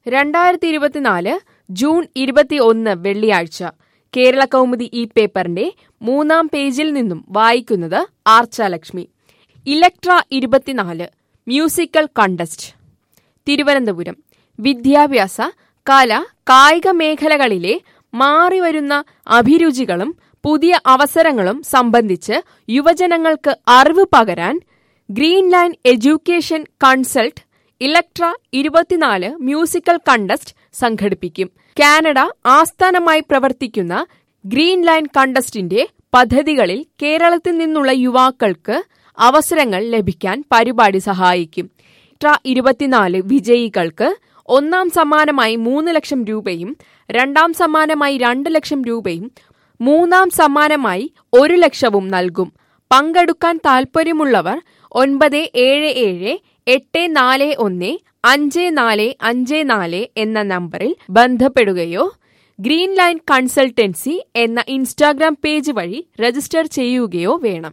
രണ്ടായിരത്തി ഇരുപത്തിനാല് ജൂൺ ഇരുപത്തി ഒന്ന് വെള്ളിയാഴ്ച കേരള കൗമുദി ഈ പേപ്പറിന്റെ മൂന്നാം പേജിൽ നിന്നും വായിക്കുന്നത് ആർച്ചാലക്ഷ്മി ഇലക്ട്ര ഇരുപത്തിനാല് മ്യൂസിക്കൽ കണ്ടസ്റ്റ് തിരുവനന്തപുരം വിദ്യാഭ്യാസ കല കായിക മേഖലകളിലെ മാറിവരുന്ന അഭിരുചികളും പുതിയ അവസരങ്ങളും സംബന്ധിച്ച് യുവജനങ്ങൾക്ക് അറിവ് പകരാൻ Green Line education consult Electra ഇരുപത്തിനാല് മ്യൂസിക്കൽ കണ്ടസ്റ്റ് സംഘടിപ്പിക്കും കാനഡ ആസ്ഥാനമായി പ്രവർത്തിക്കുന്ന ഗ്രീൻ ലൈൻ കണ്ടസ്റ്റിന്റെ പദ്ധതികളിൽ കേരളത്തിൽ നിന്നുള്ള യുവാക്കൾക്ക് അവസരങ്ങൾ ലഭിക്കാൻ പരിപാടി സഹായിക്കും ഇലക്ട്ര ഇരുപത്തിനാല് വിജയികൾക്ക് ഒന്നാം സമ്മാനമായി മൂന്ന് ലക്ഷം രൂപയും രണ്ടാം സമ്മാനമായി രണ്ട് ലക്ഷം രൂപയും മൂന്നാം സമ്മാനമായി ഒരു ലക്ഷവും നൽകും പങ്കെടുക്കാൻ താൽപ്പര്യമുള്ളവർ ഒൻപത് ഏഴ് ഏഴ് എട്ട് നാല് ഒന്ന് അഞ്ച് നാല് അഞ്ച് നാല് എന്ന നമ്പറിൽ ബന്ധപ്പെടുകയോ ഗ്രീൻ ലൈൻ കൺസൾട്ടൻസി എന്ന ഇൻസ്റ്റാഗ്രാം പേജ് വഴി രജിസ്റ്റർ ചെയ്യുകയോ വേണം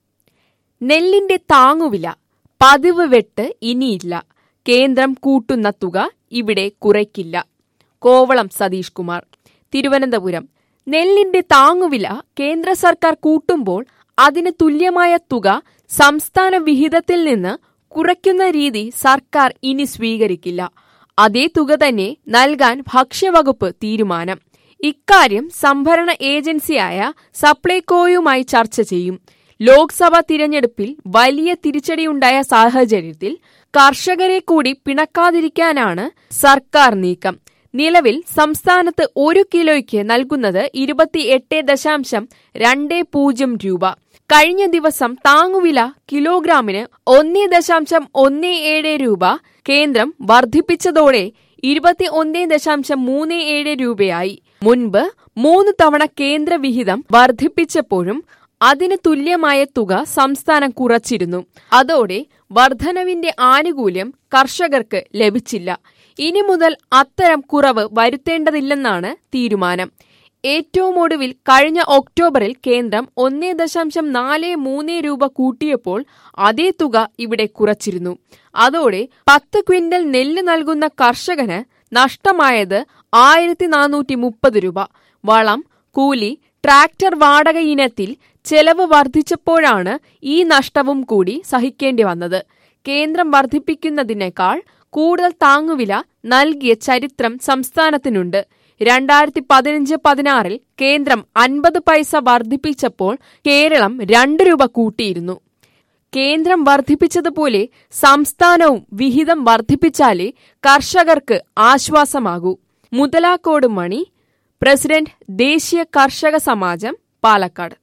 നെല്ലിന്റെ താങ്ങുവില പതിവ് വെട്ട് ഇനിയില്ല കേന്ദ്രം കൂട്ടുന്ന തുക ഇവിടെ കുറയ്ക്കില്ല കോവളം സതീഷ് കുമാർ തിരുവനന്തപുരം നെല്ലിന്റെ താങ്ങുവില കേന്ദ്ര സർക്കാർ കൂട്ടുമ്പോൾ അതിന് തുല്യമായ തുക സംസ്ഥാന വിഹിതത്തിൽ നിന്ന് കുറയ്ക്കുന്ന രീതി സർക്കാർ ഇനി സ്വീകരിക്കില്ല അതേ തുക തന്നെ നൽകാൻ ഭക്ഷ്യവകുപ്പ് തീരുമാനം ഇക്കാര്യം സംഭരണ ഏജൻസിയായ സപ്ലൈകോയുമായി ചർച്ച ചെയ്യും ലോക്സഭാ തിരഞ്ഞെടുപ്പിൽ വലിയ തിരിച്ചടിയുണ്ടായ സാഹചര്യത്തിൽ കർഷകരെ കൂടി പിണക്കാതിരിക്കാനാണ് സർക്കാർ നീക്കം നിലവിൽ സംസ്ഥാനത്ത് ഒരു കിലോയ്ക്ക് നൽകുന്നത് ഇരുപത്തിയെട്ട് ദശാംശം രണ്ട് പൂജ്യം രൂപ കഴിഞ്ഞ ദിവസം താങ്ങുവില കിലോഗ്രാമിന് ഒന്ന് ദശാംശം ഒന്ന് ഏഴ് രൂപ കേന്ദ്രം വർദ്ധിപ്പിച്ചതോടെ ഇരുപത്തി ഒന്ന് ദശാംശം മൂന്ന് ഏഴ് രൂപയായി മുൻപ് മൂന്ന് തവണ കേന്ദ്ര വിഹിതം വർദ്ധിപ്പിച്ചപ്പോഴും അതിന് തുല്യമായ തുക സംസ്ഥാനം കുറച്ചിരുന്നു അതോടെ വർധനവിന്റെ ആനുകൂല്യം കർഷകർക്ക് ലഭിച്ചില്ല ഇനി മുതൽ അത്തരം കുറവ് വരുത്തേണ്ടതില്ലെന്നാണ് തീരുമാനം ഏറ്റവും ഒടുവിൽ കഴിഞ്ഞ ഒക്ടോബറിൽ കേന്ദ്രം ഒന്നേ ദശാംശം നാല് മൂന്ന് രൂപ കൂട്ടിയപ്പോൾ അതേ തുക ഇവിടെ കുറച്ചിരുന്നു അതോടെ പത്ത് ക്വിന്റൽ നെല്ല് നൽകുന്ന കർഷകന് നഷ്ടമായത് ആയിരത്തി നാനൂറ്റി മുപ്പത് രൂപ വളം കൂലി ട്രാക്ടർ വാടക ഇനത്തിൽ ചെലവ് വർദ്ധിച്ചപ്പോഴാണ് ഈ നഷ്ടവും കൂടി സഹിക്കേണ്ടി വന്നത് കേന്ദ്രം വർദ്ധിപ്പിക്കുന്നതിനേക്കാൾ കൂടുതൽ താങ്ങുവില നൽകിയ ചരിത്രം സംസ്ഥാനത്തിനുണ്ട് രണ്ടായിരത്തി പതിനഞ്ച് പതിനാറിൽ കേന്ദ്രം അൻപത് പൈസ വർദ്ധിപ്പിച്ചപ്പോൾ കേരളം രണ്ട് രൂപ കൂട്ടിയിരുന്നു കേന്ദ്രം വർദ്ധിപ്പിച്ചതുപോലെ സംസ്ഥാനവും വിഹിതം വർദ്ധിപ്പിച്ചാലേ കർഷകർക്ക് ആശ്വാസമാകൂ മുതലാക്കോട് മണി പ്രസിഡന്റ് ദേശീയ കർഷക സമാജം പാലക്കാട്